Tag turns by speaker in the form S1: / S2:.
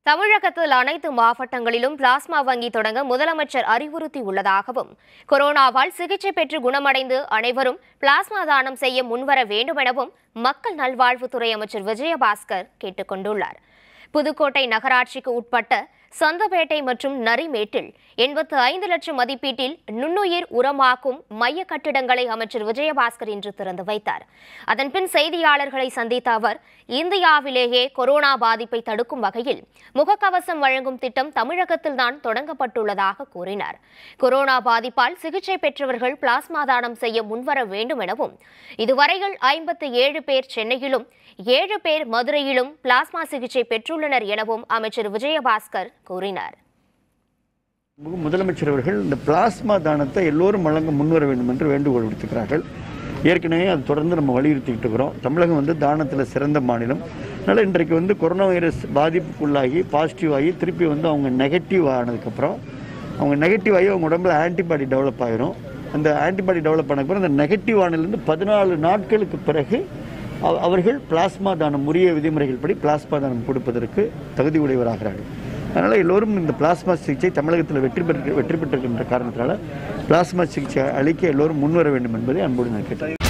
S1: தமிழகத்தில் அனைத்து மாவட்டங்களிலும் பிளாஸ்மா வங்கி தொடங்க முதலமைச்சர் அறிவுறுத்தியுள்ளதாகவும் கொரோனாவால் சிகிச்சை பெற்று குணமடைந்து அனைவரும் பிளாஸ்மா தானம் செய்ய முன்வர வேண்டுமெனவும் மக்கள் நல்வாழ்வுத்துறை அமைச்சர் விஜயபாஸ்கர் கேட்டுக் கொண்டுள்ளார் புதுக்கோட்டை நகராட்சிக்கு உட்பட்ட சந்தபேட்டை மற்றும் நரிமேட்டில் எண்பத்து ஐந்து லட்சம் மதிப்பீட்டில் நுண்ணுயிர் உரமாக்கும் மைய கட்டிடங்களை அமைச்சர் விஜயபாஸ்கர் இன்று திறந்து வைத்தார் அதன்பின் செய்தியாளர்களை சந்தித்த அவர் இந்தியாவிலேயே கொரோனா பாதிப்பை தடுக்கும் வகையில் முகக்கவசம் வழங்கும் திட்டம் தமிழகத்தில்தான் தொடங்கப்பட்டுள்ளதாக கூறினார் கொரோனா பாதிப்பால் சிகிச்சை பெற்றவர்கள் பிளாஸ்மா தானம் செய்ய முன்வர வேண்டும் எனவும் இதுவரையில் ஐம்பத்து ஏழு பேர் சென்னையிலும் ஏழு பேர் மதுரையிலும் பிளாஸ்மா சிகிச்சை பெற்றுள்ளனர் எனவும் அமைச்சர் விஜயபாஸ்கர் கூறினார்
S2: மு- முதலமைச்சர் அவர்கள் இந்த பிளாஸ்மா தானத்தை எல்லோரும் வழங்க முன்வர வேண்டும் என்று வேண்டுகோள் விடுத்துக்கிறார்கள் ஏற்கனவே அது தொடர்ந்து நம்ம வலியுறுத்திக்கிட்டு இருக்கிறோம் தமிழகம் வந்து தானத்தில் சிறந்த மாநிலம் அதனால் இன்றைக்கு வந்து கொரோனா வைரஸ் பாதிப்புக்குள்ளாகி பாசிட்டிவ் ஆகி திருப்பி வந்து அவங்க நெகட்டிவ் ஆனதுக்கப்புறம் அவங்க நெகட்டிவ் ஆகி அவங்க உடம்புல ஆன்டிபாடி டெவலப் ஆகிரும் அந்த ஆன்டிபாடி டெவலப் ஆனதுக்கப்புறம் அந்த நெகட்டிவ் ஆனதுலேருந்து பதினாலு நாட்களுக்கு பிறகு அவ- அவர்கள் பிளாஸ்மா தானம் உரிய விதிமுறைகள் படி பிளாஸ்மா தானம் கொடுப்பதற்கு தகுதி உடையவராகிறார்கள் அதனால் எல்லோரும் இந்த பிளாஸ்மா சிகிச்சை தமிழகத்தில் வெற்றி பெற்று வெற்றி பெற்றிருக்கின்ற காரணத்தினால பிளாஸ்மா சிகிச்சை அளிக்க எல்லோரும் முன்வர வேண்டும் என்பதை அன்போடு நான் கேட்டேன்